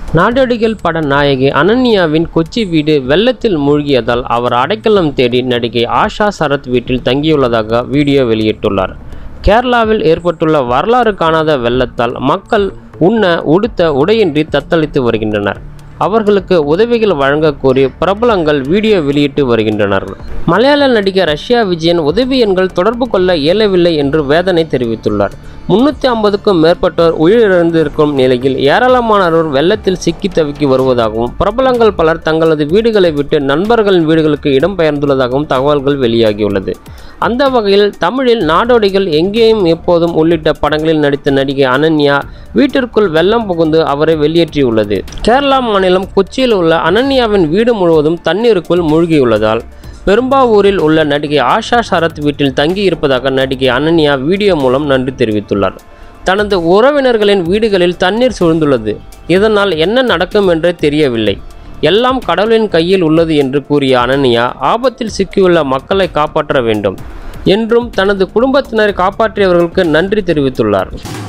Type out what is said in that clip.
நாடோடிகள் பட நாயகி அனன்யாவின் கொச்சி வீடு வெள்ளத்தில் மூழ்கியதால் அவர் அடைக்கலம் தேடி நடிகை ஆஷா சரத் வீட்டில் தங்கியுள்ளதாக வீடியோ வெளியிட்டுள்ளார் கேரளாவில் ஏற்பட்டுள்ள வரலாறு காணாத வெள்ளத்தால் மக்கள் உண்ண உடுத்த உடையின்றி தத்தளித்து வருகின்றனர் அவர்களுக்கு உதவிகள் வழங்க கோரி பிரபலங்கள் வீடியோ வெளியிட்டு வருகின்றனர் மலையாள நடிகர் ரஷ்யா விஜயன் உதவி எண்கள் தொடர்பு கொள்ள இயலவில்லை என்று வேதனை தெரிவித்துள்ளார் முன்னூற்றி ஐம்பதுக்கும் மேற்பட்டோர் உயிரிழந்திருக்கும் நிலையில் ஏராளமானோர் வெள்ளத்தில் சிக்கி தவிக்கி வருவதாகவும் பிரபலங்கள் பலர் தங்களது வீடுகளை விட்டு நண்பர்களின் வீடுகளுக்கு இடம்பெயர்ந்துள்ளதாகவும் தகவல்கள் வெளியாகியுள்ளது அந்த வகையில் தமிழில் நாடோடிகள் எங்கேயும் எப்போதும் உள்ளிட்ட படங்களில் நடித்த நடிகை அனன்யா வீட்டிற்குள் வெள்ளம் புகுந்து அவரை வெளியேற்றியுள்ளது கேரளா மாநிலம் கொச்சியில் உள்ள அனன்யாவின் வீடு முழுவதும் தண்ணீருக்குள் மூழ்கியுள்ளதால் பெரும்பாவூரில் உள்ள நடிகை ஆஷா சரத் வீட்டில் தங்கி இருப்பதாக நடிகை அனன்யா வீடியோ மூலம் நன்றி தெரிவித்துள்ளார் தனது உறவினர்களின் வீடுகளில் தண்ணீர் சூழ்ந்துள்ளது இதனால் என்ன நடக்கும் என்றே தெரியவில்லை எல்லாம் கடவுளின் கையில் உள்ளது என்று கூறிய அனன்யா ஆபத்தில் சிக்கியுள்ள மக்களை காப்பாற்ற வேண்டும் என்றும் தனது குடும்பத்தினரை காப்பாற்றியவர்களுக்கு நன்றி தெரிவித்துள்ளார்